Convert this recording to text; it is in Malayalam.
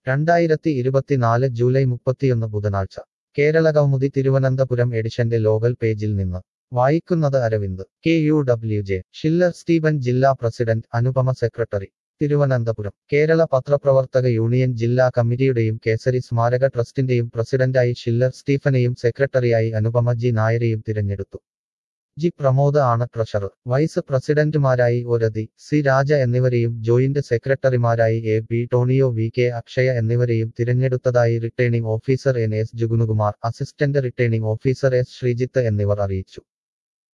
രണ്ടായിരത്തി ഇരുപത്തിനാല് ജൂലൈ മുപ്പത്തിയൊന്ന് ബുധനാഴ്ച കേരള കൗമുദി തിരുവനന്തപുരം എഡിഷന്റെ ലോകൽ പേജിൽ നിന്ന് വായിക്കുന്നത് Aravind K U W J Shiller Steven ജില്ലാ പ്രസിഡന്റ് അനുപമ സെക്രട്ടറി തിരുവനന്തപുരം കേരള പത്രപ്രവർത്തക യൂണിയൻ ജില്ലാ കമ്മിറ്റിയുടെയും കേസരി സ്മാരക ട്രസ്റ്റിന്റെയും പ്രസിഡന്റായി ഷില്ലർ സ്റ്റീഫനെയും സെക്രട്ടറിയായി അനുപമ ജി നായരെയും തിരഞ്ഞെടുത്തു ജി പ്രമോദ് ആണ് ട്രഷറർ വൈസ് പ്രസിഡന്റുമാരായി ഒരതി സി രാജ എന്നിവരെയും ജോയിന്റ് സെക്രട്ടറിമാരായി A P Tonio V K Akshaya എന്നിവരെയും തിരഞ്ഞെടുത്തതായി returning officer N S Jugunukumar assistant returning officer S Sreejith എന്നിവർ അറിയിച്ചു